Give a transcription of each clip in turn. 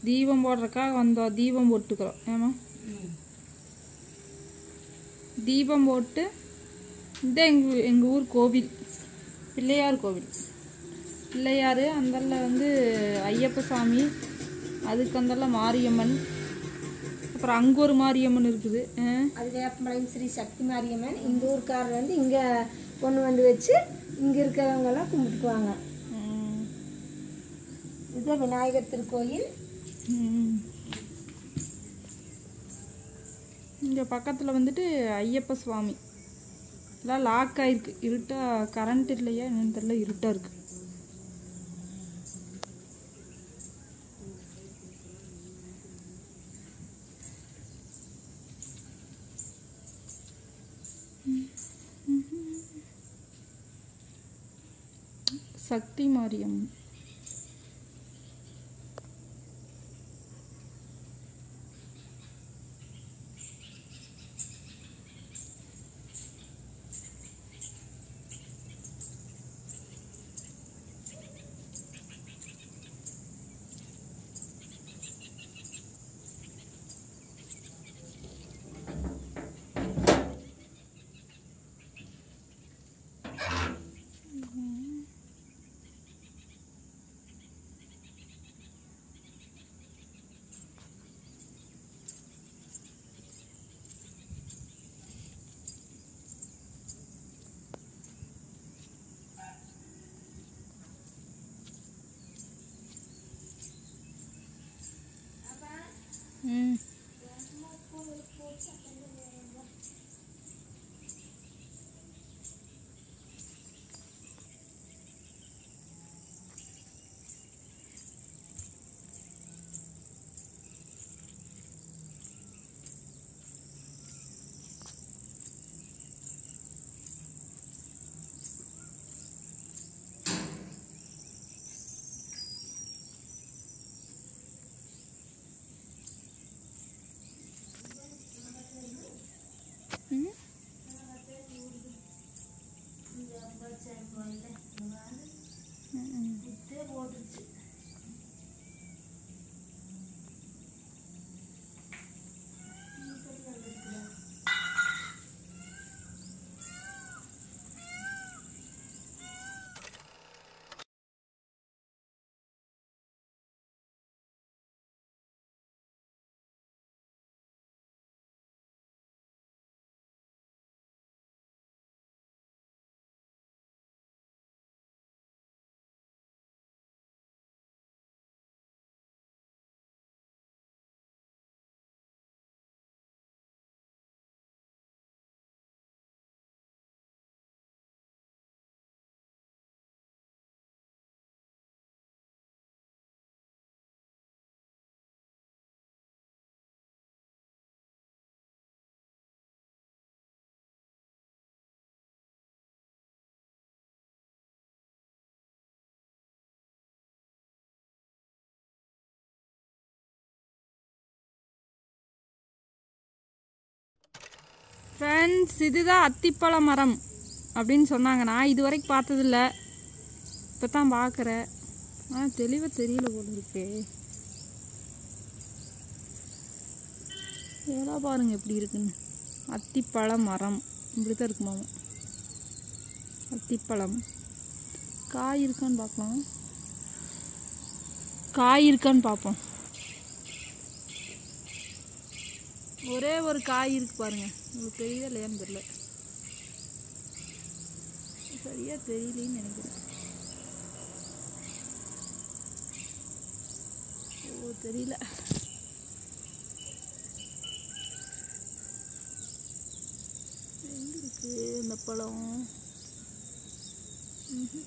தீபம் போடுறதுக்காக வந்தோம் தீபம் போட்டுக்கிறோம் ஏமா தீபம் போட்டு இந்த எங்கள் எங்கள் ஊர் கோவில் பிள்ளையார் கோவில் பிள்ளையார் அந்தல்ல வந்து ஐயப்ப சாமி அதுக்கு அந்தல்ல மாரியம்மன் அப்புறம் அங்கே ஒரு மாரியம்மன் இருக்குது ஆ. அது வேப்பமலையும் ஸ்ரீ சக்தி மாரியம்மன் இந்த ஊர்க்காரர் வந்து இங்கே கொண்டு வந்து வச்சு இங்கே இருக்கிறவங்க எல்லாம் கும்பிட்டுக்குவாங்க ம். இது விநாயகர் திருக்கோயில் ம். இங்க பக்கத்தில் வந்துட்டு ஐயப்ப சுவாமி எல்லாம் லாக் ஆயிருக்கு இருட்டா கரண்ட் இல்லையா என்னன்னு தெரியல இருட்டா இருக்கு சக்தி மாரியம் ம் ஃப்ரெண்ட்ஸ் இதுதான் அத்திப்பழ மரம் அப்படின்னு சொன்னாங்க நான் இது வரைக்கும் பார்த்ததில்ல இப்போ தான் பார்க்குறேன் ஆ தெளிவாக தெரியல போல இருக்கே இதெல்லாம் பாருங்க எப்படி இருக்குன்னு அத்திப்பழ மரம் இப்படி தான் இருக்குமாமா அத்திப்பழம் காய் இருக்கான்னு பார்க்கலாம் காய் இருக்கான்னு பார்ப்போம் ஒரே ஒரு காய் இருக்கு பாருங்க உங்களுக்கு தெரியுதா இல்லையான்னு தெரியல சரியா தெரியலன்னு நினைக்கிறேன் ஓ தெரியல எங்க இருக்கு இந்த பழம் ம்ஹும்.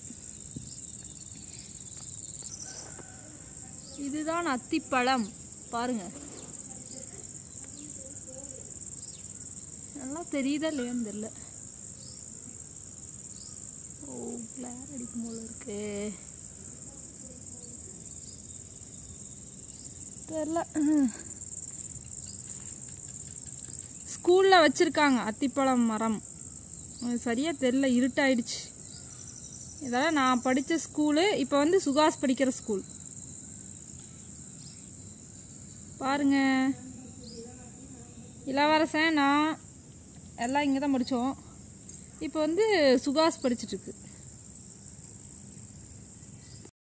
இதுதான் அத்திப்பழம் பாருங்க நல்லா தெரியுதா இல்லையான்னு தெரியல ஓ கிளார் அடிக்கும் போல இருக்கு தெரில ஸ்கூலில் வச்சுருக்காங்க அத்திப்பழம் மரம் அது சரியா தெரில இருட்டாயிடுச்சு இதெல்லாம் நான் படித்த ஸ்கூலு இப்போ வந்து சுகாஸ் படிக்கிற ஸ்கூல் பாருங்க இளவரசன் நான் எல்லாம் இங்கே தான் படித்தோம் இப்போ வந்து சுகாஸ் படிச்சிட்ருக்கு